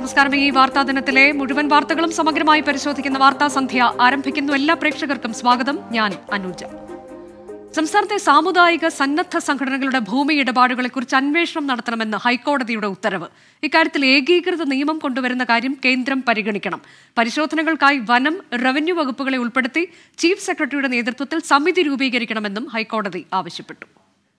നമസ്കാരം ഈ വാർത്താ ദിനത്തിലെ മുഴുവൻ വാർത്തകളും സമഗ്രമായി പരിശോധിക്കുന്ന വാർത്താ സന്ധ്യ ആരംഭിക്കുന്നു എല്ലാ പ്രേക്ഷകർക്കും സ്വാഗതം ഞാൻ അനുജ സംസ്ഥാനത്തെ സാമുദായിക സന്നദ്ധ സംഘടനകളുടെ ഭൂമി ഇടപാടുകളെക്കുറിച്ച് അന്വേഷണം നടത്തണമെന്ന് ഹൈക്കോടതിയുടെ ഉത്തരവ് ഇക്കാര്യത്തിൽ ഏകീകൃത നിയമം കൊണ്ടുവരുന്ന കാര്യം കേന്ദ്രം പരിഗണിക്കണം പരിശോധനകൾക്കായി വനം റവന്യൂ വകുപ്പുകളെ ഉൾപ്പെടുത്തി ചീഫ് സെക്രട്ടറിയുടെ നേതൃത്വത്തിൽ സമിതി രൂപീകരിക്കണമെന്നും ഹൈക്കോടതി ആവശ്യപ്പെട്ടു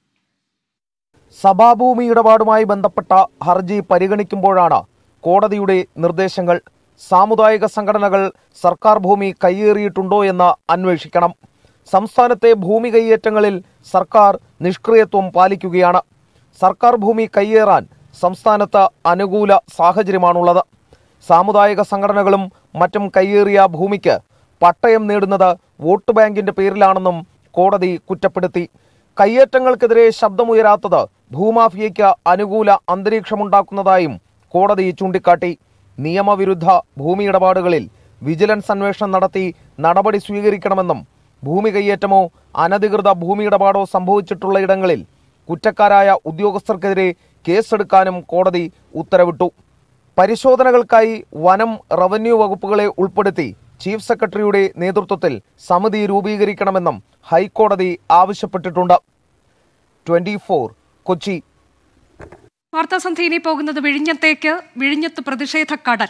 സഭാഭൂമി ഇടപാടുമായി ബന്ധപ്പെട്ട ഹർജി പരിഗണിക്കുമ്പോഴാണ് കോടതിയുടെ നിർദ്ദേശങ്ങൾ സാമുദായിക സംഘടനകൾ സർക്കാർ ഭൂമി കയ്യേറിയിട്ടുണ്ടോ എന്ന് അന്വേഷിക്കണം സംസ്ഥാനത്തെ ഭൂമി കയ്യേറ്റങ്ങളിൽ സർക്കാർ നിഷ്ക്രിയത്വം പാലിക്കുകയാണ് സർക്കാർ ഭൂമി കയ്യേറാൻ സംസ്ഥാനത്ത് അനുകൂല സാഹചര്യമാണുള്ളത് സാമുദായിക സംഘടനകളും മറ്റും കയ്യേറിയ ഭൂമിക്ക് പട്ടയം നേടുന്നത് വോട്ട് ബാങ്കിന്റെ പേരിലാണെന്നും കോടതി കുറ്റപ്പെടുത്തി കയ്യേറ്റങ്ങൾക്കെതിരെ ശബ്ദമുയരാത്തത് ഭൂമാഫിയയ്ക്ക് അനുകൂല അന്തരീക്ഷമുണ്ടാക്കുന്നതായും കോടതി ചൂണ്ടിക്കാട്ടി നിയമവിരുദ്ധ ഭൂമി ഇടപാടുകളിൽ വിജിലൻസ് അന്വേഷണം നടത്തി നടപടി സ്വീകരിക്കണമെന്നും ഭൂമി കയ്യേറ്റമോ അനധികൃത ഭൂമി ഇടപാടോ സംഭവിച്ചിട്ടുള്ള ഇടങ്ങളിൽ കുറ്റക്കാരായ ഉദ്യോഗസ്ഥർക്കെതിരെ കേസെടുക്കാനും കോടതി ഉത്തരവിട്ടു പരിശോധനകൾക്കായി വനം റവന്യൂ വകുപ്പുകളെ ഉൾപ്പെടുത്തി ചീഫ് സെക്രട്ടറിയുടെ നേതൃത്വത്തിൽ സമിതി രൂപീകരിക്കണമെന്നും ഹൈക്കോടതി ആവശ്യപ്പെട്ടിട്ടുണ്ട് ട്വന്റി കൊച്ചി വാർത്താ സന്ധ്യ ഇനി പോകുന്നത് വിഴിഞ്ഞത്തേക്ക് വിഴിഞ്ഞത്ത് പ്രതിഷേധ കടൽ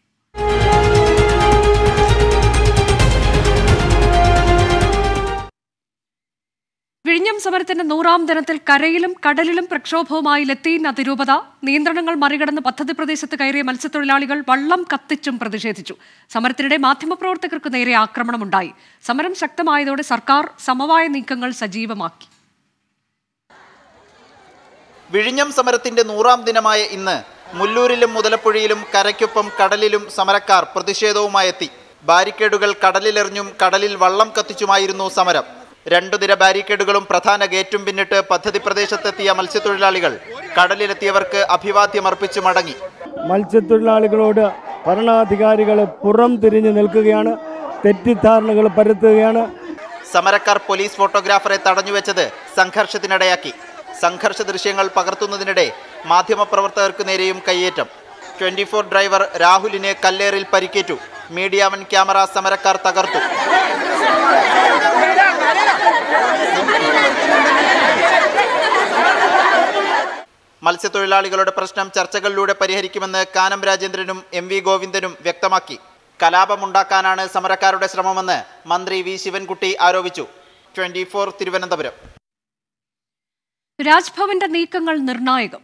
വിഴിഞ്ഞം സമരത്തിന്റെ നൂറാം ദിനത്തിൽ കരയിലും കടലിലും പ്രക്ഷോഭവുമായി ലത്തീൻ അതിരൂപത നിയന്ത്രണങ്ങൾ മറികടന്ന് പദ്ധതി പ്രദേശത്ത് കയറിയ മത്സ്യത്തൊഴിലാളികൾ വള്ളം കത്തിച്ചും പ്രതിഷേധിച്ചു സമരത്തിനിടെ മാധ്യമപ്രവർത്തകർക്ക് നേരെ ആക്രമണമുണ്ടായി സമരം ശക്തമായതോടെ സർക്കാർ സമവായ നീക്കങ്ങൾ സജീവമാക്കി വിഴിഞ്ഞം സമരത്തിന്റെ നൂറാം ദിനമായ ഇന്ന് മുല്ലൂരിലും മുതലപ്പുഴയിലും കരയ്ക്കൊപ്പം കടലിലും സമരക്കാർ പ്രതിഷേധവുമായെത്തി ബാരിക്കേഡുകൾ കടലിലെറിഞ്ഞും കടലിൽ വള്ളം കത്തിച്ചുമായിരുന്നു സമരം രണ്ടു നിര ബാരിക്കേഡുകളും പ്രധാന ഗേറ്റും പിന്നിട്ട് പദ്ധതി പ്രദേശത്തെത്തിയ മത്സ്യത്തൊഴിലാളികൾ കടലിലെത്തിയവർക്ക് അഭിവാദ്യമർപ്പിച്ചു മടങ്ങി മത്സ്യത്തൊഴിലാളികളോട് ഭരണാധികാരികൾ പുറം തിരിഞ്ഞു നിൽക്കുകയാണ് തെറ്റിദ്ധാരണകൾ പരത്തുകയാണ് സമരക്കാർ പോലീസ് ഫോട്ടോഗ്രാഫറെ തടഞ്ഞുവെച്ചത് സംഘർഷത്തിനിടയാക്കി സംഘർഷ ദൃശ്യങ്ങൾ പകർത്തുന്നതിനിടെ മാധ്യമപ്രവർത്തകർക്ക് നേരെയും കയ്യേറ്റം ട്വന്റി ഫോർ ഡ്രൈവർ രാഹുലിന് കല്ലേറിൽ പരിക്കേറ്റു മീഡിയ വൺ ക്യാമറ സമരക്കാർ തകർത്തു മത്സ്യത്തൊഴിലാളികളുടെ പ്രശ്നം ചർച്ചകളിലൂടെ പരിഹരിക്കുമെന്ന് കാനം രാജേന്ദ്രനും എം വി ഗോവിന്ദനും വ്യക്തമാക്കി കലാപമുണ്ടാക്കാനാണ് സമരക്കാരുടെ ശ്രമമെന്ന് മന്ത്രി വി ശിവൻകുട്ടി ആരോപിച്ചു ട്വന്റി ഫോർ തിരുവനന്തപുരം രാജ്ഭവന്റെ നീക്കങ്ങൾ നിർണായകം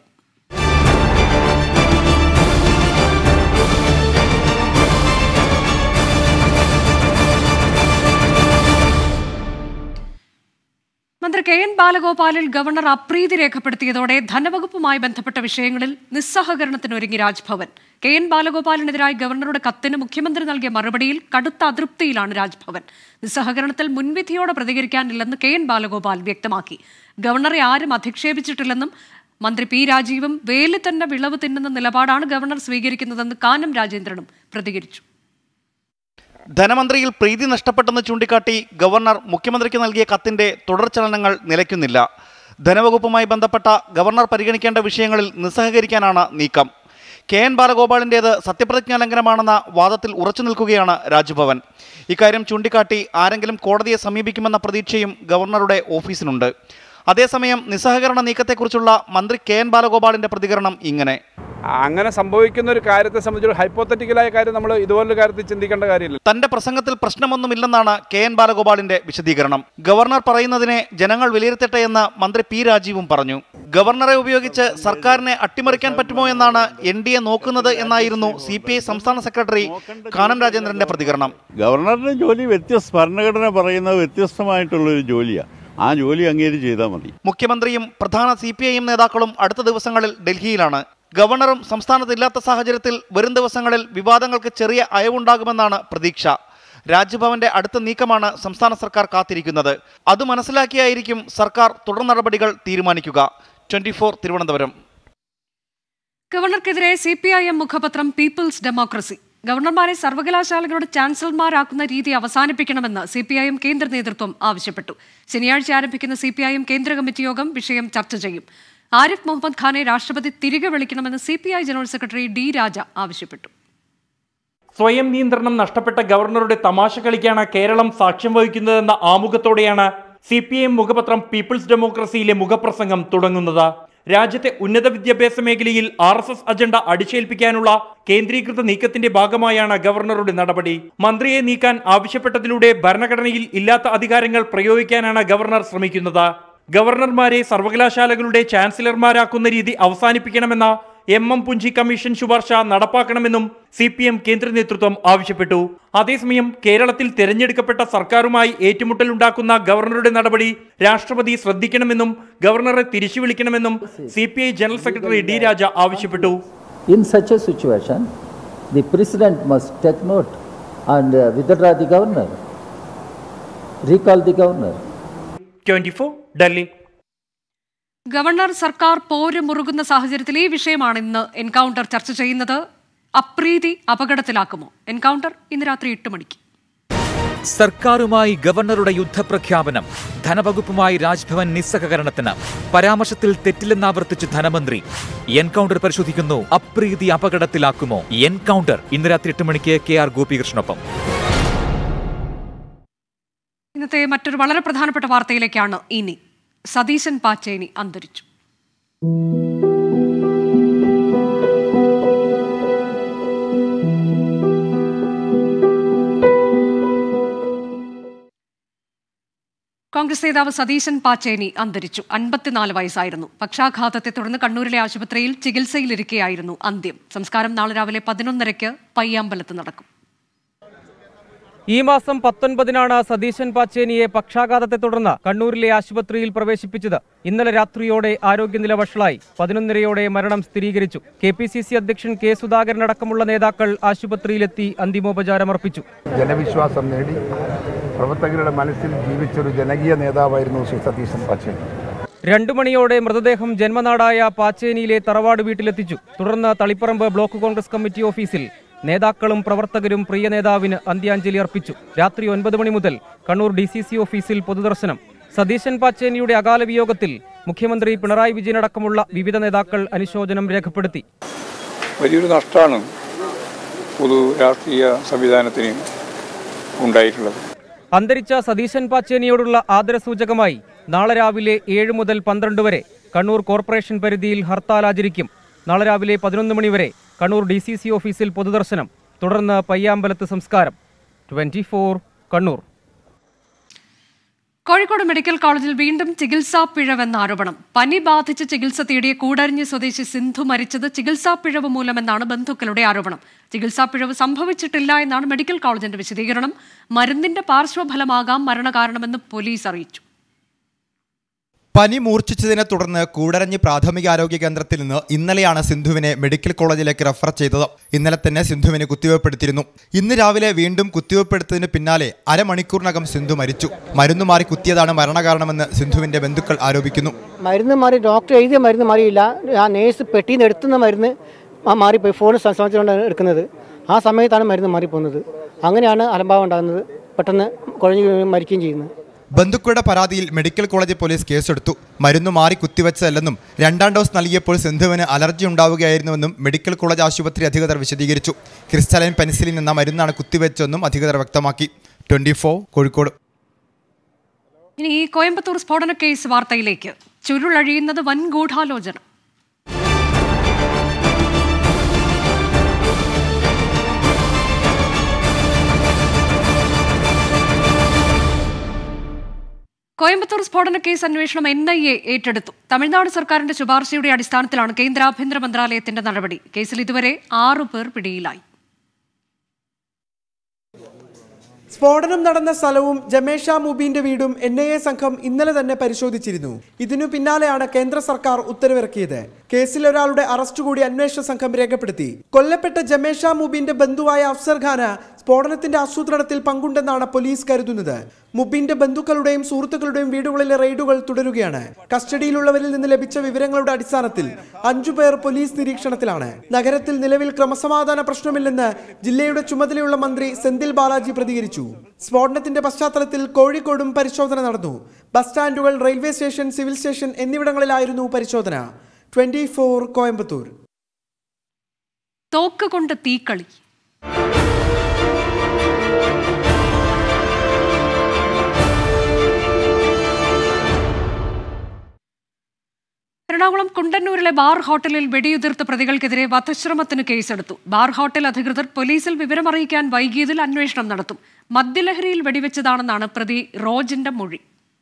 മന്ത്രി കെ എൻ ബാലഗോപാലിൽ ഗവർണർ അപ്രീതി രേഖപ്പെടുത്തിയതോടെ ധനവകുപ്പുമായി ബന്ധപ്പെട്ട വിഷയങ്ങളിൽ നിസ്സഹകരണത്തിനൊരുങ്ങി രാജ്ഭവൻ കെ എൻ ബാലഗോപാലിനെതിരായി ഗവർണറുടെ കത്തിന് മുഖ്യമന്ത്രി നൽകിയ മറുപടിയിൽ കടുത്ത അതൃപ്തിയിലാണ് രാജ്ഭവൻ നിസ്സഹകരണത്തിൽ മുൻവിധിയോടെ പ്രതികരിക്കാനില്ലെന്ന് കെ എൻ ബാലഗോപാൽ വ്യക്തമാക്കി ഗവർണറെ ആരും അധിക്ഷേപിച്ചിട്ടില്ലെന്നും മന്ത്രി പി രാജീവും വേലി തന്നെ വിളവ് തിന്നുന്ന നിലപാടാണ് ഗവർണർ സ്വീകരിക്കുന്നതെന്ന് കാനം രാജേന്ദ്രനും പ്രതികരിച്ചു ധനമന്ത്രിയിൽ പ്രീതി നഷ്ടപ്പെട്ടെന്ന് ചൂണ്ടിക്കാട്ടി ഗവർണർ മുഖ്യമന്ത്രിക്ക് നൽകിയ കത്തിന്റെ തുടർചലനങ്ങൾ നിലയ്ക്കുന്നില്ല ധനവകുപ്പുമായി ബന്ധപ്പെട്ട ഗവർണർ പരിഗണിക്കേണ്ട വിഷയങ്ങളിൽ നിസ്സഹകരിക്കാനാണ് നീക്കം കെ എൻ ബാലഗോപാലിൻ്റേത് സത്യപ്രതിജ്ഞാ ലംഘനമാണെന്ന വാദത്തിൽ ഉറച്ചു നിൽക്കുകയാണ് രാജ്ഭവൻ ഇക്കാര്യം ചൂണ്ടിക്കാട്ടി ആരെങ്കിലും കോടതിയെ സമീപിക്കുമെന്ന പ്രതീക്ഷയും ഗവർണറുടെ ഓഫീസിനുണ്ട് അതേസമയം നിസ്സഹകരണ നീക്കത്തെക്കുറിച്ചുള്ള മന്ത്രി കെ എൻ ബാലഗോപാലിന്റെ പ്രതികരണം ഇങ്ങനെ അങ്ങനെ സംഭവിക്കുന്ന ഒരു കാര്യത്തെ സംബന്ധിച്ച് ഹൈപ്പോത്തറ്റിക്കലായ കാര്യം നമ്മൾ ഇതുപോലൊരു കാര്യത്തിൽ ചിന്തിക്കേണ്ട കാര്യമില്ല തന്റെ പ്രസംഗത്തിൽ പ്രശ്നമൊന്നുമില്ലെന്നാണ് കെ എൻ ബാലഗോപാലിന്റെ വിശദീകരണം ഗവർണർ പറയുന്നതിനെ ജനങ്ങൾ വിലയിരുത്തട്ടെ എന്ന് മന്ത്രി പി രാജീവും പറഞ്ഞു ഗവർണറെ ഉപയോഗിച്ച് സർക്കാരിനെ അട്ടിമറിക്കാൻ പറ്റുമോ എന്നാണ് എൻ ഡി എ നോക്കുന്നത് എന്നായിരുന്നു സി പി ഐ സംസ്ഥാന സെക്രട്ടറി കാനം രാജേന്ദ്രന്റെ പ്രതികരണം ഗവർണറുടെ ജോലി വ്യത്യസ്ത ഭരണഘടന പറയുന്നത് വ്യത്യസ്തമായിട്ടുള്ളൊരു ജോലിയാണ് ആ ജോലി അങ്ങേര് ചെയ്താൽ മതി മുഖ്യമന്ത്രിയും പ്രധാന സി പി ഐ എം നേതാക്കളും അടുത്ത ദിവസങ്ങളിൽ ഡൽഹിയിലാണ് ഗവർണറും സംസ്ഥാനത്തില്ലാത്ത സാഹചര്യത്തിൽ വരും ദിവസങ്ങളിൽ വിവാദങ്ങൾക്ക് ചെറിയ അയവുണ്ടാകുമെന്നാണ് പ്രതീക്ഷ രാജ്ഭവന്റെ അടുത്ത നീക്കമാണ് സംസ്ഥാന സർക്കാർ കാത്തിരിക്കുന്നത് അത് മനസ്സിലാക്കിയായിരിക്കും സർക്കാർ തുടർ നടപടികൾ തീരുമാനിക്കുക ട്വന്റി തിരുവനന്തപുരം ഗവർണർക്കെതിരെ സി പി ഐ എം മുഖപത്രം പീപ്പിൾസ് ഡെമോക്രസി ഗവർണർമാരെ സർവകലാശാലകളുടെ ചാൻസലർമാരാക്കുന്ന രീതി അവസാനിപ്പിക്കണമെന്ന് സി പി ഐ എം കേന്ദ്ര നേതൃത്വം ആവശ്യപ്പെട്ടു ശനിയാഴ്ച ആരംഭിക്കുന്ന സി പി ഐ എം കേന്ദ്ര കമ്മിറ്റി യോഗം വിഷയം ചർച്ച ചെയ്യും ആരിഫ് മുഹമ്മദ് ഖാനെ രാഷ്ട്രപതി തിരികെ വിളിക്കണമെന്ന് C general secretary D Raja ആവശ്യപ്പെട്ടു സ്വയം നിയന്ത്രണം നഷ്ടപ്പെട്ട ഗവർണറുടെ തമാശ കളിക്കാണ് കേരളം സാക്ഷ്യം വഹിക്കുന്നതെന്ന ആമുഖത്തോടെയാണ് സി പി എം മുഖപത്രം പീപ്പിൾസ് ഡെമോക്രസിയിലെ മുഖപ്രസംഗം തുടങ്ങുന്നത് രാജ്യത്തെ ഉന്നത വിദ്യാഭ്യാസ മേഖലയിൽ ആർ എസ് എസ് അജണ്ട അടിച്ചേൽപ്പിക്കാനുള്ള കേന്ദ്രീകൃത നീക്കത്തിന്റെ ഭാഗമായാണ് ഗവർണറുടെ നടപടി മന്ത്രിയെ നീക്കാൻ ആവശ്യപ്പെട്ടതിലൂടെ ഭരണഘടനയിൽ ഇല്ലാത്ത അധികാരങ്ങൾ പ്രയോഗിക്കാനാണ് ഗവർണർ ശ്രമിക്കുന്നത് ഗവർണർമാരെ സർവകലാശാലകളുടെ ചാൻസലർമാരാക്കുന്ന രീതി അവസാനിപ്പിക്കണമെന്ന എം എം പുഞ്ചി കമ്മീഷൻ ശുപാർശ നടപ്പാക്കണമെന്നും സി പി എം കേന്ദ്ര നേതൃത്വം ആവശ്യപ്പെട്ടു അതേസമയം കേരളത്തിൽ തെരഞ്ഞെടുക്കപ്പെട്ട സർക്കാരുമായി ഏറ്റുമുട്ടലുണ്ടാക്കുന്ന ഗവർണറുടെ നടപടി രാഷ്ട്രപതി ശ്രദ്ധിക്കണമെന്നും ഗവർണറെ തിരിച്ചു വിളിക്കണമെന്നും C P I general secretary D Raja ആവശ്യപ്പെട്ടു In such a situation, the president must take note and uh, withdraw the governor, recall the governor. Twenty four Delhi governor സർക്കാർ പോര് മുറുകുന്ന സാഹചര്യത്തിൽ ഈ വിഷയമാണ് ഇന്ന് എൻകൗണ്ടർ ചർച്ച ചെയ്യുന്നത് അപ്രീതി അപകടത്തിലാക്കുമോ എൻകൗണ്ടർ ഇന്ന് രാത്രി എട്ട് മണിക്ക് സർക്കാരുമായി ഗവർണറുടെ യുദ്ധപ്രഖ്യാപനം ധനവകുപ്പുമായി രാജ്ഭവൻ നിസ്സഹകരണത്തിന് പരാമർശത്തിൽ തെറ്റില്ലെന്നാവർത്തിച്ച് ധനമന്ത്രി എൻകൗണ്ടർ പരിശോധിക്കുന്നു അപ്രീതി അപകടത്തിലാക്കുമോ എൻകൗണ്ടർ ഇന്ന് രാത്രി എട്ട് മണിക്ക് കെ ആർ ഗോപികൃഷ്ണൊപ്പം ഇന്നത്തെ മറ്റൊരു വളരെ പ്രധാനപ്പെട്ട വാർത്തയിലേക്കാണ് ഇനി സതീശൻ പാച്ചേനി അന്തരിച്ചു കോൺഗ്രസ് നേതാവ് സതീശൻ പാച്ചേനി അന്തരിച്ചു അൻപത്തിനാല് വയസ്സായിരുന്നു പക്ഷാഘാതത്തെ തുടർന്ന് കണ്ണൂരിലെ ആശുപത്രിയിൽ ചികിത്സയിലിരിക്കെയായിരുന്നു അന്ത്യം സംസ്കാരം നാളെ രാവിലെ പതിനൊന്നരയ്ക്ക് പയ്യാമ്പലത്ത് നടക്കും ഈ മാസം പത്തൊൻപതിനാണ് സതീശൻ പാച്ചേനിയെ പക്ഷാഘാതത്തെ തുടർന്ന് കണ്ണൂരിലെ ആശുപത്രിയിൽ പ്രവേശിപ്പിച്ചത് ഇന്നലെ രാത്രിയോടെ ആരോഗ്യനില വഷളായി പതിനൊന്നരയോടെ മരണം സ്ഥിരീകരിച്ചു കെ പി സി സി അധ്യക്ഷൻ കെ സുധാകരൻ അടക്കമുള്ള നേതാക്കൾ ആശുപത്രിയിലെത്തി അന്തിമോപചാരമർപ്പിച്ചു ജനവിശ്വാസം നേടി പ്രവർത്തകരുടെ മനസ്സിൽ ജീവിച്ചൊരു ജനകീയ നേതാവായിരുന്നു ശ്രീ സതീശൻ പാച്ചേനി രണ്ടു മണിയോടെ മൃതദേഹം ജന്മനാടായ പാച്ചേനിയിലെ തറവാട് വീട്ടിലെത്തിച്ചു തുടർന്ന് തളിപ്പറമ്പ് ബ്ലോക്ക് കോൺഗ്രസ് കമ്മിറ്റി ഓഫീസിൽ നേതാക്കളും പ്രവർത്തകരും പ്രിയ നേതാവിന് അന്ത്യാഞ്ജലി അർപ്പിച്ചു രാത്രി ഒൻപത് മണി മുതൽ കണ്ണൂർ ഡി സി സി ഓഫീസിൽ പൊതുദർശനം സതീശൻ പാച്ചേനിയുടെ അകാല വിയോഗത്തിൽ മുഖ്യമന്ത്രി പിണറായി വിജയനടക്കമുള്ള വിവിധ നേതാക്കൾ അനുശോചനം രേഖപ്പെടുത്തി വലിയൊരു നഷ്ടമാണ് പൊതു രാഷ്ട്രീയ സംവിധാനത്തിന് ഉണ്ടായിട്ടുള്ളത് അന്തരിച്ച സതീശൻ പാച്ചേനിയോടുള്ള ആദരസൂചകമായി നാളെ രാവിലെ ഏഴ് മുതൽ പന്ത്രണ്ട് വരെ കണ്ണൂർ കോർപ്പറേഷൻ പരിധിയിൽ ഹർത്താൽ ആചരിക്കും നാളെ രാവിലെ പതിനൊന്ന് മണി വരെ കണ്ണൂർ ഡി സി സി ഓഫീസിൽ പൊതുദർശനം തുടർന്ന് പയ്യാമ്പലത്ത് സംസ്കാരം twenty four Kannur Kozhikode medical കോളേജിൽ വീണ്ടും ചികിത്സാ പിഴവെന്ന ആരോപണം പനി ബാധിച്ച് ചികിത്സ തേടിയ കൂടരഞ്ഞ് സ്വദേശി സിന്ധു മരിച്ചത് ചികിത്സാ പിഴവ് മൂലമെന്നാണ് ബന്ധുക്കളുടെ ആരോപണം ചികിത്സാ പിഴവ് സംഭവിച്ചിട്ടില്ല എന്നാണ് മെഡിക്കൽ കോളേജിന്റെ വിശദീകരണം മരുന്നിന്റെ പാർശ്വഫലമാകാം മരണകാരണമെന്ന് പോലീസ് അറിയിച്ചു പനി മൂർച്ഛിച്ചതിനെ തുടർന്ന് കൂടരഞ്ഞി പ്രാഥമികാരോഗ്യ കേന്ദ്രത്തിൽ നിന്ന് ഇന്നലെയാണ് സിന്ധുവിനെ മെഡിക്കൽ കോളേജിലേക്ക് റെഫർ ചെയ്തത് ഇന്നലെ തന്നെ സിന്ധുവിനെ കുത്തിവയ്പ്പെടുത്തിയിരുന്നു ഇന്ന് രാവിലെ വീണ്ടും കുത്തിവയ്പ്പെടുത്തതിന് പിന്നാലെ അരമണിക്കൂറിനകം സിന്ധു മരിച്ചു മരുന്ന് മാറി കുത്തിയതാണ് മരണകാരണമെന്ന് സിന്ധുവിന്റെ ബന്ധുക്കൾ ആരോപിക്കുന്നു മരുന്ന് മാറി ഡോക്ടർ എഴുതിയ മരുന്ന് മാറിയില്ല ആ നേഴ്സ് പെട്ടിയിൽ നിന്ന് എടുത്തുന്ന മരുന്ന് ആ മാറിപ്പോയി ഫോൺ സംസാരിച്ചുകൊണ്ടാണ് എടുക്കുന്നത് ആ സമയത്താണ് മരുന്ന് മാറിപ്പോകുന്നത് അങ്ങനെയാണ് അലംഭാവം ഉണ്ടാകുന്നത് പെട്ടെന്ന് കുഴഞ്ഞു വീഴുകയും മരിക്കുകയും ചെയ്യുന്നത് ബന്ധുക്കളുടെ പരാതിയിൽ മെഡിക്കൽ കോളേജ് പോലീസ് കേസെടുത്തു മരുന്ന് മാറി കുത്തിവെച്ചതല്ലെന്നും രണ്ടാം ഡോസ് നൽകിയപ്പോൾ സിന്ധുവിന് അലർജി ഉണ്ടാവുകയായിരുന്നുവെന്നും മെഡിക്കൽ കോളേജ് ആശുപത്രി അധികൃതർ വിശദീകരിച്ചു ക്രിസ്റ്റലൈൻ പെൻസിലിൻ എന്ന മരുന്നാണ് കുത്തിവെച്ചതെന്നും അധികൃതർ വ്യക്തമാക്കി ട്വന്റി കോഴിക്കോട് ഇനി ഈ കോയമ്പത്തൂർ സ്ഫോടന കേസ് വാർത്തയിലേക്ക് ചുരുളഴിയുന്നത് വൻ ഗൂഢാലോചന കോയമ്പത്തൂർ സ്ഫോടന കേസ് അന്വേഷണം എൻ ഐ എ ഏറ്റെടുത്തു തമിഴ്നാട് സർക്കാരിന്റെ ശുപാർശയുടെ അടിസ്ഥാനത്തിലാണ് കേന്ദ്ര ആഭ്യന്തര മന്ത്രാലയത്തിന്റെ നടപടി കേസിൽ ഇതുവരെ ആറു പേർ പിടിയിലായി സ്ഫോടനം നടന്ന സ്ഥലവും ജമേഷ മുബീന്റെ വീടും എൻ ഐ എ സംഘം ഇന്നലെ തന്നെ പരിശോധിച്ചിരുന്നു ഇതിനു പിന്നാലെയാണ് കേന്ദ്ര സർക്കാർ ഉത്തരവിറക്കിയത് കേസിൽ ഒരാളുടെ അറസ്റ്റ് കൂടി അന്വേഷണ സംഘം രേഖപ്പെടുത്തി കൊല്ലപ്പെട്ട ജമേഷ മുബീന്റെ ബന്ധുവായ അഫ്സർ ഖാന് സ്ഫോടനത്തിന്റെ ആസൂത്രണത്തിൽ പങ്കുണ്ടെന്നാണ് പോലീസ് കരുതുന്നത് മുബീന്റെ ബന്ധുക്കളുടെയും സുഹൃത്തുക്കളുടെയും വീടുകളിലെ റെയ്ഡുകൾ തുടരുകയാണ് കസ്റ്റഡിയിലുള്ളവരിൽ നിന്ന് ലഭിച്ച വിവരങ്ങളുടെ അടിസ്ഥാനത്തിൽ അഞ്ചു പേർ പോലീസ് നിരീക്ഷണത്തിലാണ് നഗരത്തിൽ നിലവിൽ ക്രമസമാധാന പ്രശ്നമില്ലെന്ന് ജില്ലയുടെ ചുമതലയുള്ള മന്ത്രി സെന്തിൽ ബാലാജി പ്രതികരിച്ചു സ്ഫോടനത്തിന്റെ പശ്ചാത്തലത്തിൽ കോഴിക്കോടും പരിശോധന നടന്നു ബസ് സ്റ്റാൻഡുകൾ റെയിൽവേ സ്റ്റേഷൻ സിവിൽ സ്റ്റേഷൻ എന്നിവിടങ്ങളിലായിരുന്നു പരിശോധന ട്വന്റി ഫോർ കോയമ്പത്തൂർ തോക്ക് കൊണ്ട് തീക്കളി എറണാകുളം കുണ്ടന്നൂരിലെ ബാർ ഹോട്ടലിൽ വെടിയുതിർത്ത പ്രതികൾക്കെതിരെ വധശ്രമത്തിന് കേസെടുത്തു ബാർ ഹോട്ടൽ അധികൃതർ പോലീസിൽ വിവരമറിയിക്കാൻ വൈകിയതിൽ അന്വേഷണം നടത്തും മദ്യലഹരിയിൽ വെടിവെച്ചതാണെന്നാണ് പ്രതി റോജിന്റെ മൊഴി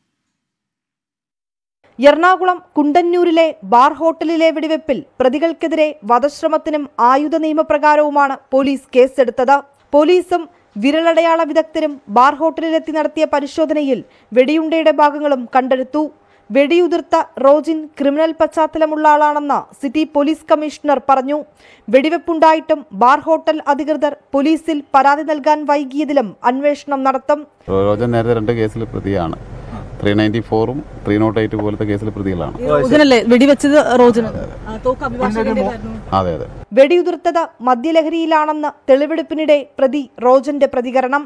എറണാകുളം കുണ്ടന്നൂരിലെ ബാർ ഹോട്ടലിലെ വെടിവെപ്പിൽ പ്രതികൾക്കെതിരെ വധശ്രമത്തിനും ആയുധ നിയമപ്രകാരവുമാണ് പോലീസ് കേസെടുത്തത് പോലീസും വിരലടയാള വിദഗ്ധരും ബാർ ഹോട്ടലിലെത്തി നടത്തിയ പരിശോധനയിൽ വെടിയുണ്ടയുടെ ഭാഗങ്ങളും കണ്ടെടുത്തു വെടിയുതിർത്ത റോജിൻ ക്രിമിനൽ പശ്ചാത്തലമുള്ള ആളാണെന്ന് സിറ്റി പോലീസ് കമ്മീഷണർ പറഞ്ഞു വെടിവെപ്പുണ്ടായിട്ടും ബാർ ഹോട്ടൽ അധികൃതർ പോലീസിൽ പരാതി നൽകാൻ വൈകിയതിലും അന്വേഷണം നടത്തും റോജൻ നേരത്തെ രണ്ട് കേസിൽ പ്രതിയാണ് ത്രീ നയൻറ്റി ഫോറും ത്രീ നോട്ട് എയ്റ്റ് പോലത്തെ കേസിൽ പ്രതികളാണ് റോജനല്ലേ വെടിവെച്ചത് റോജന് അതെ അതെ വെടിയുതിർത്തത് മദ്യലഹരിയിലാണെന്ന് തെളിവെടുപ്പിനിടെ പ്രതി റോജന്റെ പ്രതികരണം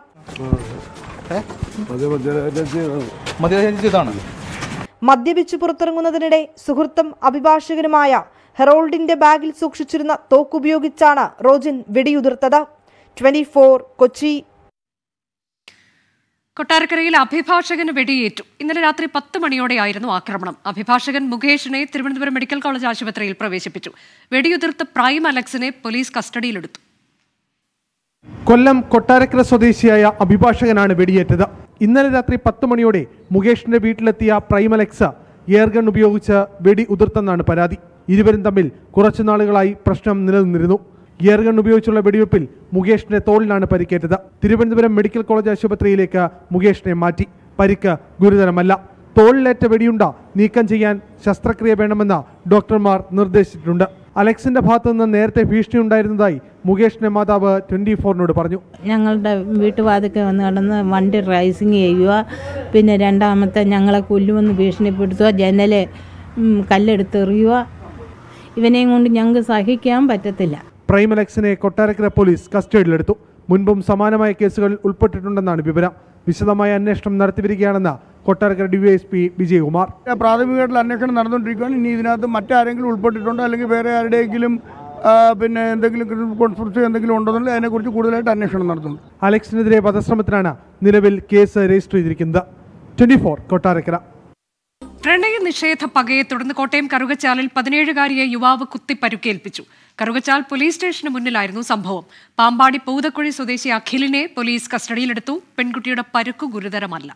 മദ്യപിച്ച് പുറത്തിറങ്ങുന്നതിനിടെ സുഹൃത്തും അഭിഭാഷകനുമായ ഹെറോൾഡിന്റെ ബാഗിൽ സൂക്ഷിച്ചിരുന്ന തോക്കുപയോഗിച്ചാണ് റോജിൻ വെടിയുതിർത്തത് ട്വന്റി കൊച്ചി കൊട്ടാരക്കരയിൽ അഭിഭാഷകന് വെടിയേറ്റു ഇന്നലെ രാത്രി പത്ത് മണിയോടെയായിരുന്നു ആക്രമണം അഭിഭാഷകൻ മുകേഷിനെ തിരുവനന്തപുരം മെഡിക്കൽ കോളേജ് ആശുപത്രിയിൽ പ്രവേശിപ്പിച്ചു വെടിയുതിർത്ത പ്രൈം അലക്സിനെ പോലീസ് കസ്റ്റഡിയിലെടുത്തു കൊല്ലം കൊട്ടാരക്കര സ്വദേശിയായ അഭിഭാഷകനാണ് വെടിയേറ്റത് ഇന്നലെ രാത്രി പത്ത് മണിയോടെ മുകേഷിന്റെ വീട്ടിലെത്തിയ പ്രൈമലക്സ് എയർഗൺ ഉപയോഗിച്ച് വെടി ഉതിർത്തെന്നാണ് പരാതി ഇരുവരും തമ്മിൽ കുറച്ചു നാളുകളായി പ്രശ്നം നിലനിന്നിരുന്നു എയർഗൺ ഉപയോഗിച്ചുള്ള വെടിവെപ്പിൽ മുകേഷിന്റെ തോളിലാണ് പരിക്കേറ്റത് തിരുവനന്തപുരം മെഡിക്കൽ കോളേജ് ആശുപത്രിയിലേക്ക് മുകേഷിനെ മാറ്റി പരിക്ക് ഗുരുതരമല്ല തോളിലേറ്റ വെടിയുണ്ട നീക്കം ചെയ്യാൻ ശസ്ത്രക്രിയ വേണമെന്ന് ഡോക്ടർമാർ നിർദ്ദേശിച്ചിട്ടുണ്ട് അലക്സിന്റെ ഭാഗത്തു നിന്ന് നേരത്തെ ഭീഷണി ഉണ്ടായിരുന്നതായി മുകേഷിന്റെ മാതാവ് ട്വന്റി ഫോറിനോട് പറഞ്ഞു ഞങ്ങളുടെ വീട്ടുവാതിക്കെ വന്ന് കിടന്ന് വണ്ടി റൈസിങ് ചെയ്യുക പിന്നെ രണ്ടാമത്തെ ഞങ്ങളെ കൊല്ലുമെന്ന് ഭീഷണിപ്പെടുത്തുക ജനലെ ഉം, കല്ലെടുത്തെറിയുക ഇവനെയും കൊണ്ട് ഞങ്ങൾക്ക് സഹിക്കാൻ പറ്റത്തില്ല പ്രൈമലക്സിനെ കൊട്ടാരക്കര പോലീസ് കസ്റ്റഡിയിലെടുത്തു മുൻപും സമാനമായ കേസുകളിൽ ഉൾപ്പെട്ടിട്ടുണ്ടെന്നാണ് വിവരം വിശദമായ അന്വേഷണം നടത്തിവരികയാണെന്ന് കൊട്ടാരക്കര ഡിവൈഎസ്പി വിജയകുമാർ പ്രാഥമികമായിട്ടുള്ള അന്വേഷണം നടന്നുകൊണ്ടിരിക്കുകയാണ് ഇനി ഇതിനകത്ത് മറ്റാരെങ്കിലും ഉൾപ്പെട്ടിട്ടുണ്ടോ അല്ലെങ്കിൽ വേറെ ആരുടെയെങ്കിലും ആ, പിന്നെ എന്തെങ്കിലും കോൺഫറൻസ് എന്തെങ്കിലും ഉണ്ടോ എന്നുള്ളത് അതിനെക്കുറിച്ച് കൂടുതലായിട്ട് അന്വേഷണം നടത്തുന്നു അലക്സിനെതിരെ വധശ്രമത്തിനാണ് നിലവിൽ കേസ് രജിസ്റ്റർ ചെയ്തിരിക്കുന്നത് ട്വന്റി ഫോർ കൊട്ടാരക്കര പ്രണയ നിഷേധ പകയെ തുടർന്ന് കോട്ടയം കറുകച്ചാലിൽ പതിനേഴുകാരിയെ യുവാവ് കുത്തി പരുക്കേൽപ്പിച്ചു കറുകച്ചാൽ പോലീസ് സ്റ്റേഷന് മുന്നിലായിരുന്നു സംഭവം പാമ്പാടി പൂതക്കുഴി സ്വദേശി അഖിലിനെ പോലീസ് കസ്റ്റഡിയിലെടുത്തു പെൺകുട്ടിയുടെ പരുക്കു ഗുരുതരമല്ല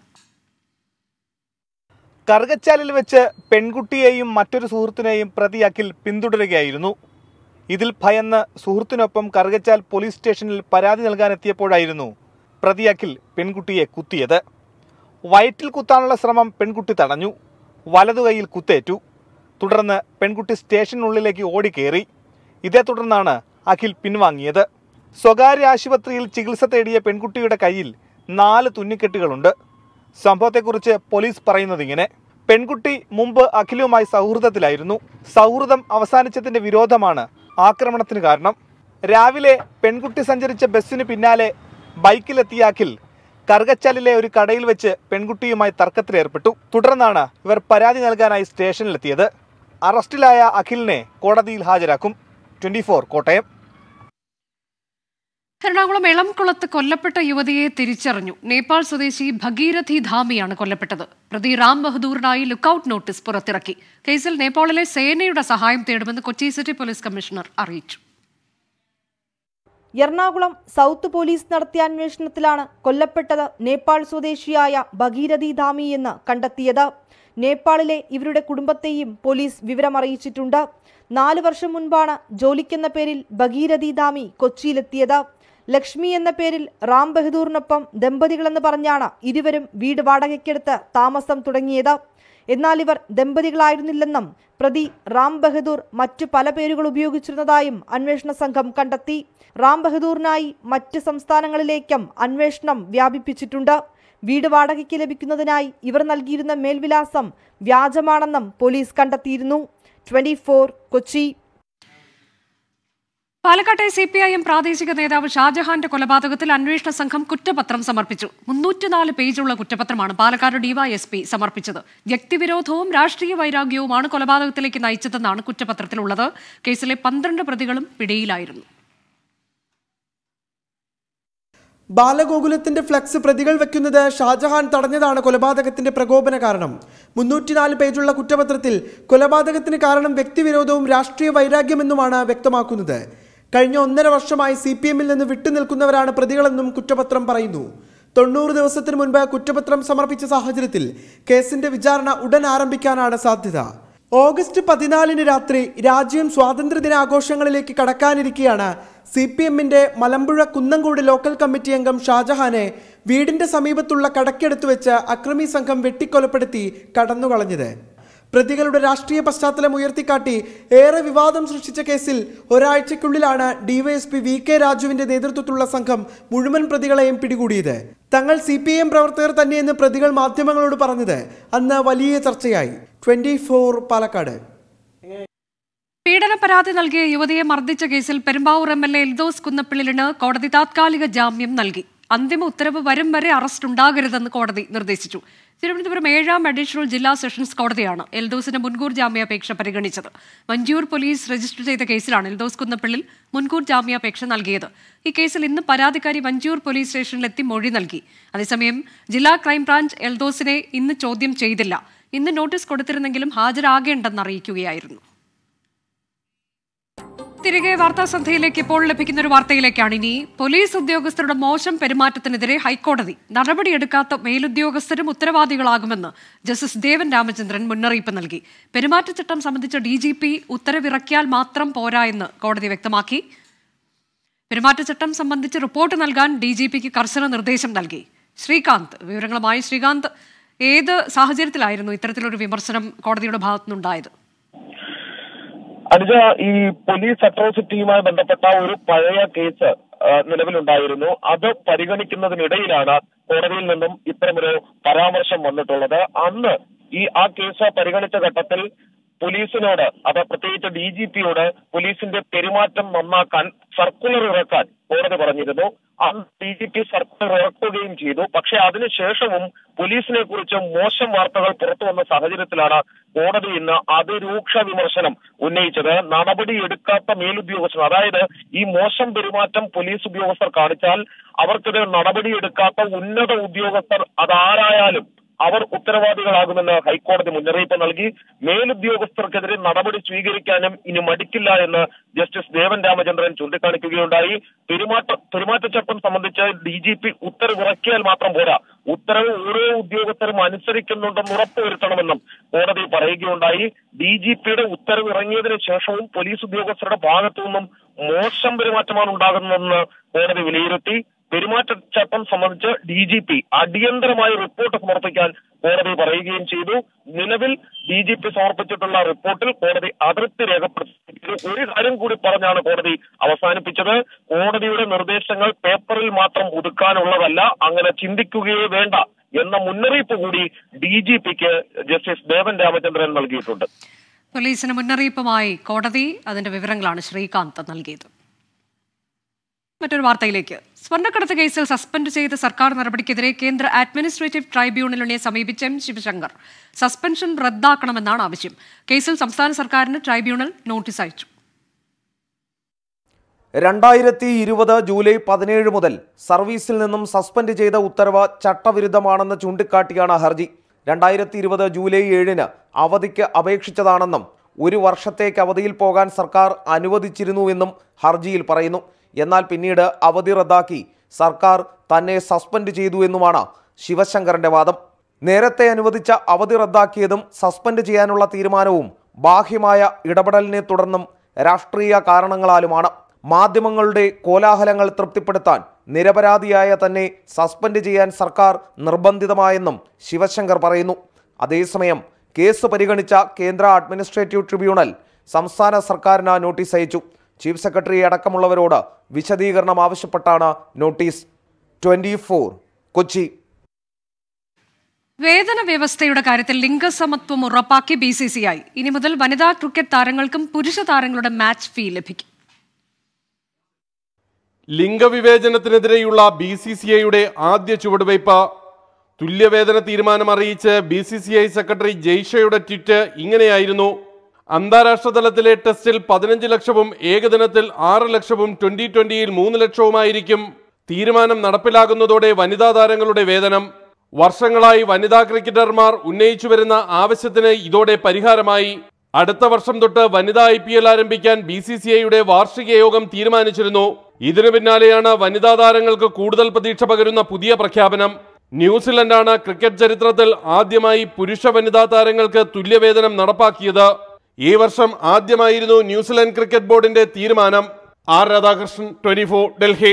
കറുകച്ചാലിൽ വെച്ച് പെൺകുട്ടിയെയും മറ്റൊരു സുഹൃത്തിനെയും പ്രതി അഖിൽ പിന്തുടരുകയായിരുന്നു ഇതിൽ ഭയന്ന് സുഹൃത്തിനൊപ്പം കറുകച്ചാൽ പോലീസ് സ്റ്റേഷനിൽ പരാതി നൽകാനെത്തിയപ്പോഴായിരുന്നു പ്രതി അഖിൽ പെൺകുട്ടിയെ കുത്തിയത് വയറ്റിൽ കുത്താനുള്ള ശ്രമം പെൺകുട്ടി തടഞ്ഞു വലതു കൈയിൽ കുത്തേറ്റു തുടർന്ന് പെൺകുട്ടി സ്റ്റേഷനുള്ളിലേക്ക് ഓടിക്കേറി ഇതേ തുടർന്നാണ് അഖിൽ പിൻവാങ്ങിയത് സ്വകാര്യ ആശുപത്രിയിൽ ചികിത്സ തേടിയ പെൺകുട്ടിയുടെ കയ്യിൽ നാല് തുന്നിക്കെട്ടുകളുണ്ട് സംഭവത്തെക്കുറിച്ച് പോലീസ് പറയുന്നത് ഇങ്ങനെ പെൺകുട്ടി മുമ്പ് അഖിലുമായി സൗഹൃദത്തിലായിരുന്നു സൗഹൃദം അവസാനിച്ചതിന്റെ വിരോധമാണ് ആക്രമണത്തിന് കാരണം രാവിലെ പെൺകുട്ടി സഞ്ചരിച്ച ബസ്സിന് പിന്നാലെ ബൈക്കിലെത്തിയ അഖിൽ കറുകച്ചാലിലെ ഒരു കടയിൽ വെച്ച് പെൺകുട്ടിയുമായി തർക്കത്തിലേർപ്പെട്ടു തുടർന്നാണ് ഇവർ പരാതി നൽകാനായി സ്റ്റേഷനിലെത്തിയത് അറസ്റ്റിലായ അഖിലിനെ കോടതിയിൽ ഹാജരാക്കും ട്വന്റി കോട്ടയം എറണാകുളം എളംകുളത്ത് കൊല്ലപ്പെട്ട യുവതിയെ തിരിച്ചറിഞ്ഞു നേപ്പാൾ സ്വദേശി ഭഗീരഥി ധാമിയാണ് കൊല്ലപ്പെട്ടത് പ്രതി റാം ബഹദൂറിനായി ലുക്കൌട്ട് നോട്ടീസ് പുറത്തിറക്കി കേസിൽ നേപ്പാളിലെ സേനയുടെ സഹായം തേടുമെന്ന് കൊച്ചി സിറ്റി പോലീസ് കമ്മീഷണർ അറിയിച്ചു എറണാകുളം സൗത്ത് പോലീസ് നടത്തിയ അന്വേഷണത്തിലാണ് കൊല്ലപ്പെട്ടത് നേപ്പാൾ സ്വദേശിയായ ഭഗീരഥി ധാമി എന്ന് കണ്ടെത്തിയത് നേപ്പാളിലെ ഇവരുടെ കുടുംബത്തെയും പോലീസ് വിവരമറിയിച്ചിട്ടുണ്ട് നാല് വർഷം മുൻപാണ് ജോലിക്കെന്ന പേരിൽ ഭഗീരഥി ധാമി കൊച്ചിയിലെത്തിയത് ലക്ഷ്മി എന്ന പേരിൽ റാം ബഹദൂറിനൊപ്പം ദമ്പതികളെന്ന് പറഞ്ഞാണ് ഇരുവരും വീട് വാടകയ്ക്കെടുത്ത് താമസം തുടങ്ങിയത് എന്നാൽ ഇവർ ദമ്പതികളായിരുന്നില്ലെന്നും പ്രതി റാം ബഹദൂർ മറ്റു പല പേരുകൾ ഉപയോഗിച്ചിരുന്നതായും അന്വേഷണ സംഘം കണ്ടെത്തി റാം ബഹദൂറിനായി മറ്റ് സംസ്ഥാനങ്ങളിലേക്കും അന്വേഷണം വ്യാപിപ്പിച്ചിട്ടുണ്ട് വീട് വാടകയ്ക്ക് ലഭിക്കുന്നതിനായി ഇവർ നൽകിയിരുന്ന മേൽവിലാസം വ്യാജമാണെന്നും പോലീസ് കണ്ടെത്തിയിരുന്നു ട്വന്റി കൊച്ചി പാലക്കാട്ടെ സി പി ഐ എം പ്രാദേശിക നേതാവ് ഷാജഹാന്റെ കൊലപാതകത്തിൽ അന്വേഷണ സംഘം കുറ്റപത്രം സമർപ്പിച്ചു മുന്നൂറ്റിനാല് പേജുള്ള കുറ്റപത്രമാണ് പാലക്കാട് ഡിവൈഎസ്പി സമർപ്പിച്ചത് വ്യക്തിവിരോധവും രാഷ്ട്രീയ വൈരാഗ്യവുമാണ് കൊലപാതകത്തിലേക്ക് നയിച്ചതെന്നാണ് കുറ്റപത്രത്തിലുള്ളത് കേസിലെ പന്ത്രണ്ട് പ്രതികളും പിടിയിലായിരുന്നു ബാലഗോകുലത്തിന്റെ ഫ്ലക്സ് പ്രതികൾ വെക്കുന്നത് ഷാജഹാൻ തടഞ്ഞതാണ് കൊലപാതകത്തിന്റെ പ്രകോപന കാരണം മുന്നൂറ്റിനാല് പേജുള്ള കുറ്റപത്രത്തിൽ കൊലപാതകത്തിന് കാരണം വ്യക്തിവിരോധവും രാഷ്ട്രീയ വൈരാഗ്യമെന്നുമാണ് വ്യക്തമാക്കുന്നത് കഴിഞ്ഞ ഒന്നര വർഷമായി സി പി എമ്മിൽ നിന്ന് വിട്ടുനിൽക്കുന്നവരാണ് പ്രതികളെന്നും കുറ്റപത്രം പറയുന്നു തൊണ്ണൂറ് ദിവസത്തിന് മുൻപ് കുറ്റപത്രം സമർപ്പിച്ച സാഹചര്യത്തിൽ കേസിന്റെ വിചാരണ ഉടൻ ആരംഭിക്കാനാണ് സാധ്യത ഓഗസ്റ്റ് പതിനാലിന് രാത്രി രാജ്യം സ്വാതന്ത്ര്യദിനാഘോഷങ്ങളിലേക്ക് കടക്കാനിരിക്കെയാണ് സി പി എമ്മിന്റെ മലമ്പുഴ കുന്നംകോട് ലോക്കൽ കമ്മിറ്റി അംഗം ഷാജഹാനെ വീടിന്റെ സമീപത്തുള്ള കടക്കെടുത്ത് വെച്ച് അക്രമി സംഘം വെട്ടിക്കൊലപ്പെടുത്തി കടന്നുകളഞ്ഞത് പ്രതികളുടെ രാഷ്ട്രീയ പശ്ചാത്തലം ഉയർത്തിക്കാട്ടി ഏറെ വിവാദം സൃഷ്ടിച്ച കേസിൽ ഒരാഴ്ചയ്ക്കുള്ളിലാണ് ഡിവൈഎസ്പി വി കെ രാജുവിന്റെ നേതൃത്വത്തിലുള്ള സംഘം മുഴുവൻ പ്രതികളെയും പിടികൂടിയത് തങ്ങൾ സി പി എം പ്രവർത്തകർ തന്നെയെന്ന് പ്രതികൾ മാധ്യമങ്ങളോട് പറഞ്ഞത് അന്ന് വലിയ ചർച്ചയായി ട്വന്റി ഫോർ പാലക്കാട് പീഡന പരാതി നൽകിയ യുവതിയെ മർദ്ദിച്ച കേസിൽ Perumbavoor M L A Eldhose കുന്നപ്പിള്ളിന് കോടതി താത്കാലിക ജാമ്യം നൽകി അന്തിമ ഉത്തരവ് വരും വരെ അറസ്റ്റ് ഉണ്ടാകരുതെന്ന് കോടതി നിർദ്ദേശിച്ചു തിരുവനന്തപുരം ഏഴാം അഡീഷണൽ ജില്ലാ സെഷൻസ് കോടതിയാണ് എൽദോസിന്റെ മുൻകൂർ ജാമ്യാപേക്ഷ പരിഗണിച്ചത് മഞ്ചൂർ പോലീസ് രജിസ്റ്റർ ചെയ്ത കേസിലാണ് എൽദോസ് കുന്നപ്പിള്ളിൽ മുൻകൂർ ജാമ്യാപേക്ഷ നൽകിയത് ഈ കേസിൽ ഇന്ന് പരാതിക്കാരി മഞ്ചൂർ പോലീസ് സ്റ്റേഷനിലെത്തി മൊഴി നൽകി അതേസമയം ജില്ലാ ക്രൈംബ്രാഞ്ച് എൽദോസിനെ ഇന്ന് ചോദ്യം ചെയ്തില്ല ഇന്ന് നോട്ടീസ് കൊടുത്തിരുന്നെങ്കിലും ഹാജരാകേണ്ടെന്ന് അറിയിക്കുകയായിരുന്നു തിരികെ വാർത്താസന്ധ്യയിലേക്ക് ഇപ്പോൾ ലഭിക്കുന്ന ഒരു വാർത്തയിലേക്കാണ് ഇനി പോലീസ് ഉദ്യോഗസ്ഥരുടെ മോശം പെരുമാറ്റത്തിനെതിരെ ഹൈക്കോടതി നടപടിയെടുക്കാത്ത മേലുദ്യോഗസ്ഥരും ഉത്തരവാദികളാകുമെന്ന് ജസ്റ്റിസ് ദേവൻ രാമചന്ദ്രൻ മുന്നറിയിപ്പ് നൽകി പെരുമാറ്റച്ചട്ടം സംബന്ധിച്ച ഡി ജി പി ഉത്തരവിറക്കിയാൽ മാത്രം പോരാ എന്ന് കോടതി വ്യക്തമാക്കി പെരുമാറ്റച്ചട്ടം സംബന്ധിച്ച് റിപ്പോർട്ട് നൽകാൻ ഡി ജി പിക്ക് കർശന നിർദ്ദേശം നൽകി ശ്രീകാന്ത് വിവരങ്ങളുമായി ശ്രീകാന്ത് ഏത് സാഹചര്യത്തിലായിരുന്നു ഇത്തരത്തിലൊരു വിമർശനം കോടതിയുടെ ഭാഗത്തുനിന്നുണ്ടായത് അനുജ ഈ പോലീസ് അട്രോസിറ്റിയുമായി ബന്ധപ്പെട്ട ഒരു പഴയ കേസ് ആ, നിലവിലുണ്ടായിരുന്നു അത് പരിഗണിക്കുന്നതിനിടയിലാണ് കോടതിയിൽ നിന്നും ഇത്തരമൊരു പരാമർശം വന്നിട്ടുള്ളത് അന്ന് ഈ ആ കേസ് പരിഗണിച്ച ഘട്ടത്തിൽ പോലീസിനോട് അത് പ്രത്യേകിച്ച് ഡി ജി പിയോട് പോലീസിന്റെ പെരുമാറ്റം നന്നാക്കാൻ സർക്കുലർ ഇറക്കാൻ കോടതി പറഞ്ഞിരുന്നു അന്ന് ഡി ജി പി സർക്കുലർ ഇറക്കുകയും ചെയ്തു പക്ഷെ അതിനുശേഷവും പോലീസിനെ കുറിച്ച് മോശം വാർത്തകൾ പുറത്തു വന്ന സാഹചര്യത്തിലാണ് കോടതി ഇന്ന് അതിരൂക്ഷ വിമർശനം ഉന്നയിച്ചത് നടപടിയെടുക്കാത്ത മേലുദ്യോഗസ്ഥർ അതായത് ഈ മോശം പെരുമാറ്റം പോലീസ് ഉദ്യോഗസ്ഥർ കാണിച്ചാൽ അവർക്കെതിരെ നടപടിയെടുക്കാത്ത ഉന്നത ഉദ്യോഗസ്ഥർ അതാരായാലും അവർ ഉത്തരവാദികളാകുമെന്ന് ഹൈക്കോടതി മുന്നറിയിപ്പ് നൽകി മേലുദ്യോഗസ്ഥർക്കെതിരെ നടപടി സ്വീകരിക്കാനും ഇനി മടിക്കില്ല എന്ന് ജസ്റ്റിസ് ദേവൻ രാമചന്ദ്രൻ ചൂണ്ടിക്കാണിക്കുകയുണ്ടായി പെരുമാറ്റ പെരുമാറ്റച്ചട്ടം സംബന്ധിച്ച് ഡി ജി പി ഉത്തരവിറക്കിയാൽ മാത്രം പോരാ ഉത്തരവ് ഓരോ ഉദ്യോഗസ്ഥരും അനുസരിക്കുന്നുണ്ടെന്ന് ഉറപ്പുവരുത്തണമെന്നും കോടതി പറയുകയുണ്ടായി ഡി ജി പിയുടെ ഉത്തരവ് ഇറങ്ങിയതിനു ശേഷവും പോലീസ് ഉദ്യോഗസ്ഥരുടെ ഭാഗത്തു നിന്നും മോശം പെരുമാറ്റമാണ് ഉണ്ടാകുന്നതെന്ന് കോടതി വിലയിരുത്തി പെരുമാറ്റച്ചട്ടം സംബന്ധിച്ച് ഡി ജി പി അടിയന്തരമായി റിപ്പോർട്ട് സമർപ്പിക്കാൻ കോടതി പറയുകയും ചെയ്തു നിലവിൽ ഡി ജി പി സമർപ്പിച്ചിട്ടുള്ള റിപ്പോർട്ടിൽ കോടതി അതൃപ്തി രേഖപ്പെടുത്തി ഒരു കാര്യം കൂടി പറഞ്ഞാണ് കോടതി അവസാനിപ്പിച്ചത് കോടതിയുടെ നിർദ്ദേശങ്ങൾ പേപ്പറിൽ മാത്രം ഒതുക്കാനുള്ളതല്ല അങ്ങനെ ചിന്തിക്കുകയേ വേണ്ട എന്ന മുന്നറിയിപ്പ് കൂടി ഡി ജി പിക്ക് ജസ്റ്റിസ് ദേവൻ രാമചന്ദ്രൻ നൽകിയിട്ടുണ്ട് പോലീസിന് മുന്നറിയിപ്പുമായി കോടതി അതിന്റെ വിവരങ്ങളാണ് ശ്രീകാന്ത് നൽകിയത് മറ്റൊരു വാർത്തയിലേക്ക് സ്വർണ്ണക്കടത്ത് കേസിൽ സസ്പെൻഡ് ചെയ്ത സർക്കാർ നടപടിക്കെതിരെ കേന്ദ്ര അഡ്മിനിസ്ട്രേറ്റീവ് ട്രൈബ്യൂണലിനെ സമീപിച്ച എം ശിവശങ്കർ സസ്പെൻഷൻ റദ്ദാക്കണമെന്നാണ് ആവശ്യം കേസിൽ സംസ്ഥാന സർക്കാരിന് ട്രൈബ്യൂണൽ നോട്ടീസ് അയച്ചു രണ്ടായിരത്തി ഇരുപത് ജൂലൈ പതിനേഴ് മുതൽ സർവീസിൽ നിന്നും സസ്പെൻഡ് ചെയ്ത ഉത്തരവ് ചട്ടവിരുദ്ധമാണെന്ന് ചൂണ്ടിക്കാട്ടിയാണ് ഹർജി രണ്ടായിരത്തി ഇരുപത് ജൂലൈ ഏഴിന് അവധിക്ക് അപേക്ഷിച്ചതാണെന്നും ഒരു വർഷത്തേക്ക് അവധിയിൽ പോകാൻ സർക്കാർ അനുവദിച്ചിരുന്നുവെന്നും ഹർജിയിൽ പറയുന്നു എന്നാൽ പിന്നീട് അവധി റദ്ദാക്കി സർക്കാർ തന്നെ സസ്പെൻഡ് ചെയ്തു എന്നുമാണ് ശിവശങ്കറിന്റെ വാദം നേരത്തെ അനുവദിച്ച അവധി റദ്ദാക്കിയതും സസ്പെൻഡ് ചെയ്യാനുള്ള തീരുമാനവും ബാഹ്യമായ ഇടപെടലിനെ തുടർന്നും രാഷ്ട്രീയ കാരണങ്ങളാലുമാണ് മാധ്യമങ്ങളുടെ കോലാഹലങ്ങൾ തൃപ്തിപ്പെടുത്താൻ നിരപരാധിയായ തന്നെ സസ്പെൻഡ് ചെയ്യാൻ സർക്കാർ നിർബന്ധിതമായെന്നും ശിവശങ്കർ പറയുന്നു അതേസമയം കേസ് പരിഗണിച്ച കേന്ദ്ര അഡ്മിനിസ്ട്രേറ്റീവ് ട്രിബ്യൂണൽ സംസ്ഥാന സർക്കാരിന് നോട്ടീസ് അയച്ചു ചീഫ് സെക്രട്ടറി അടക്കമുള്ളവരോട് വിശദീകരണം ആവശ്യപ്പെട്ടാണ് നോട്ടീസ് ട്വന്റി കൊച്ചി വേതന വ്യവസ്ഥയുടെ കാര്യത്തിൽ ലിംഗസമത്വം ഉറപ്പാക്കി ബി സി സി ഐ ഇനി മുതൽ വനിതാ ക്രിക്കറ്റ് താരങ്ങൾക്കും പുരുഷ താരങ്ങളുടെ മാച്ച് ഫീ ലഭിക്കും ലിംഗവിവേചനത്തിനെതിരെയുള്ള ബി സി സി ഐയുടെ ആദ്യ ചുവടുവയ്പ് തുല്യവേതന തീരുമാനം അറിയിച്ച് B C C I secretary ജയ്ഷയുടെ ട്വിറ്റ് ഇങ്ങനെയായിരുന്നു അന്താരാഷ്ട്ര തലത്തിലെ ടെസ്റ്റിൽ പതിനഞ്ച് ലക്ഷവും ഏകദിനത്തിൽ ആറ് ലക്ഷവും ട്വന്റി ട്വന്റിയിൽ മൂന്ന് ലക്ഷവുമായിരിക്കും തീരുമാനം നടപ്പിലാകുന്നതോടെ വനിതാ താരങ്ങളുടെ വേതനം വർഷങ്ങളായി വനിതാ ക്രിക്കറ്റർമാർ ഉന്നയിച്ചു വരുന്ന ആവശ്യത്തിന് ഇതോടെ പരിഹാരമായി അടുത്ത വർഷം തൊട്ട് വനിതാ ഐ പി എൽ ആരംഭിക്കാൻ ബി സി സി ഐയുടെ വാർഷിക യോഗം തീരുമാനിച്ചിരുന്നു ഇതിനു പിന്നാലെയാണ് വനിതാ താരങ്ങൾക്ക് കൂടുതൽ പ്രതീക്ഷ പകരുന്ന പുതിയ പ്രഖ്യാപനം ന്യൂസിലൻഡാണ് ക്രിക്കറ്റ് ചരിത്രത്തിൽ ആദ്യമായി പുരുഷ വനിതാ താരങ്ങൾക്ക് തുല്യവേതനം നടപ്പാക്കിയത് ഈ വർഷം ആദ്യമായിരുന്നു ന്യൂസിലൻഡ് ക്രിക്കറ്റ് ബോർഡിന്റെ തീരുമാനം ആർ രാധാകൃഷ്ണൻ ട്വന്റി ഡൽഹി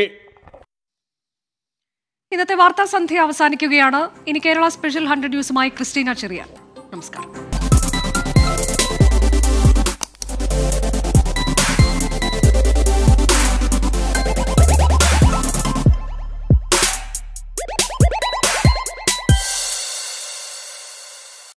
ഇന്നത്തെ വാർത്താ സന്ധ്യ അവസാനിക്കുകയാണ് ഇനി കേരള സ്പെഷ്യൽ ഹൺഡ്രഡ് ന്യൂസുമായി ക്രിസ്റ്റീന ചെറിയാൻ നമസ്കാരം